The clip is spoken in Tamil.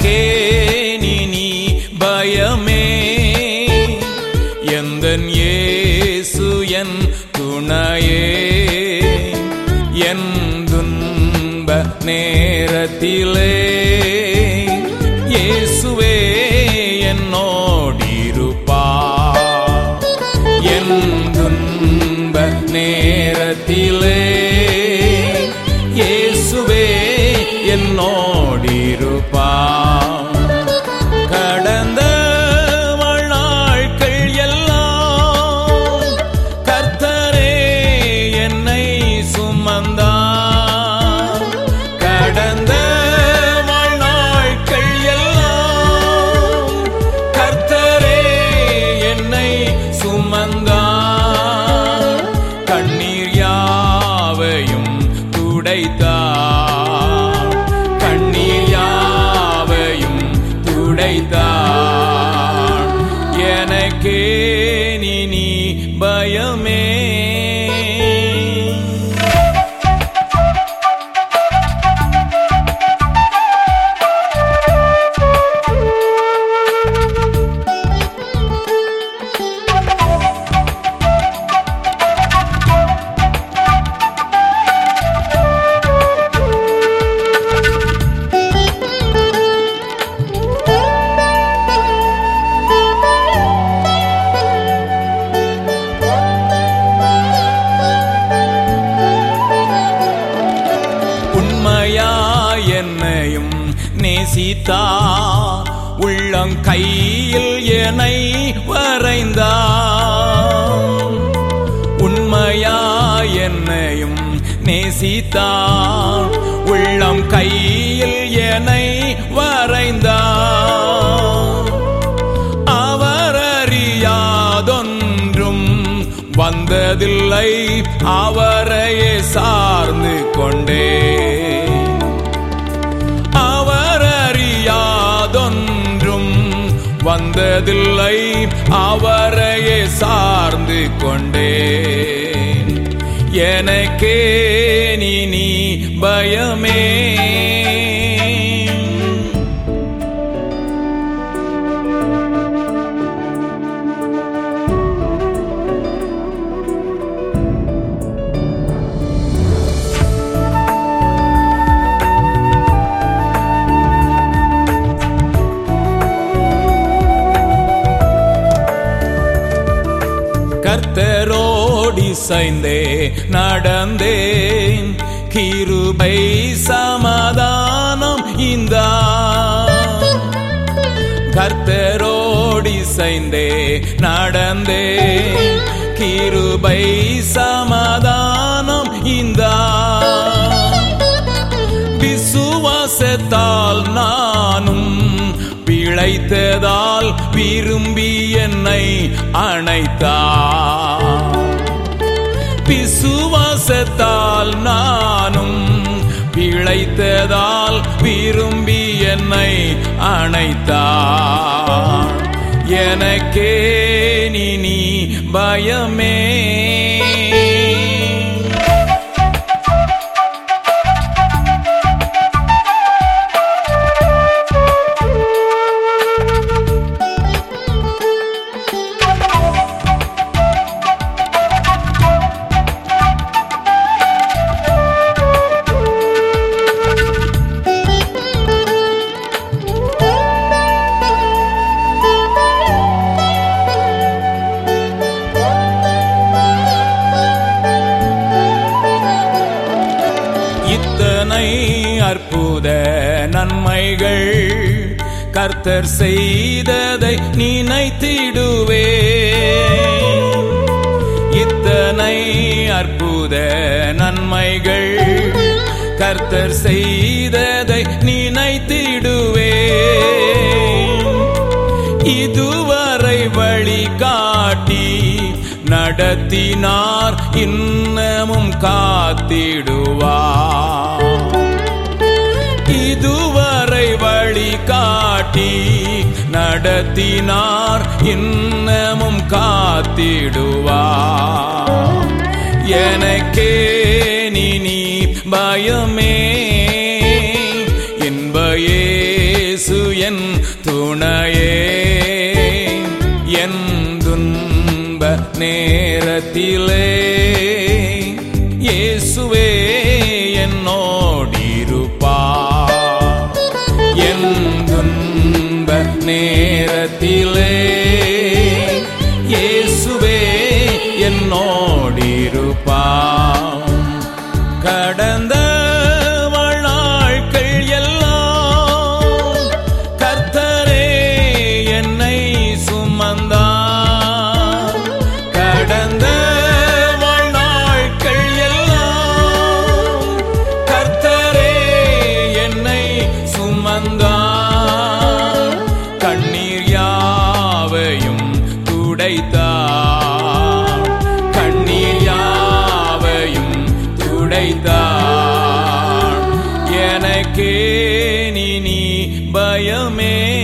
எனக்கே நீ நீ பயமே எந்தன் இயேசு என் துணையே என் துன்ப நேரத்திலே இயேசுவே என்னோடிருப்பா என் துன்ப நேரத்திலே இயேசுவே என்னோடிருப்பா கடந்த வாழ்நாட்கள் எல்லாம் கர்த்தரே என்னை சுமந்தார் கடந்த வாழ்நாட்கள் எல்லாம் கர்த்தரே என்னை சுமந்தார் கண்ணீர் யாவையும் துடைத்தார் கண்ணீர் யாவையும் துடைத்தார் எனக்கே நீ நீ பயமே உண்மையா என்னையும் நேசித்தா உள்ளம் கையில் என்னை வரைந்தா உண்மையா என்னையும் நேசித்தா உள்ளம் கையில் என்னை வரைந்தா அவர் அறியாதொன்றும் வந்ததில்லை அவரையே சார்ந்து கொண்டே அவர் அறியாதொன்றும் வந்ததில்லை அவரையே சார்ந்து கொண்டே எனக்கே நீ நீ பயமே கர்த்தரோடி சைந்தே நடந்தேன் கிருபை சமாதானம் இந்த கர்த்தரோடி சைந்தே நடந்தேன் கிருபை சமாதானம் இந்த விசுவாசத்தால் நானும் பிழைத்ததால் விரும்பி என்னை அணைத்தார் விசுவாசத்தால் நானும் பிழைத்ததால் விரும்பி என்னை அணைத்தார் எனக்கே நீ நீ பயமே இத்தனை அற்புத நன்மைகள் கர்த்தர் செய்ததை நினைத்திடுவே இத்தனை அற்புத நன்மைகள் கர்த்தர் செய்ததை நினைத்திடுவே இதுவரை வழி காட்டி நடத்தினார் இன்னமும் காத்திடுவார் இதுவரை வழி காட்டி நடத்தினார் இன்னமும் காத்திடுவார் எனக்கே நீ நீ பயமே இன்ப இயேசு துணையே என் துன்ப நேரத்திலே இயேசுவே என்னோடிருப்பார் என் துன்ப நேரத்திலே இயேசுவே என்னோடிருப்பார் கடந்த வாழ்நாட்கள் எல்லாம் கர்த்தரே என்னை சுமந்தார் கடந்த வாழ்நாட்கள் எல்லாம் கர்த்தரே என்னை சுமந்தார் கண்ணீர் யாவையும் துடைத்தார் கண்ணீர் யாவையும் துடைத்தார் எனக்கே நீ நீ பயமே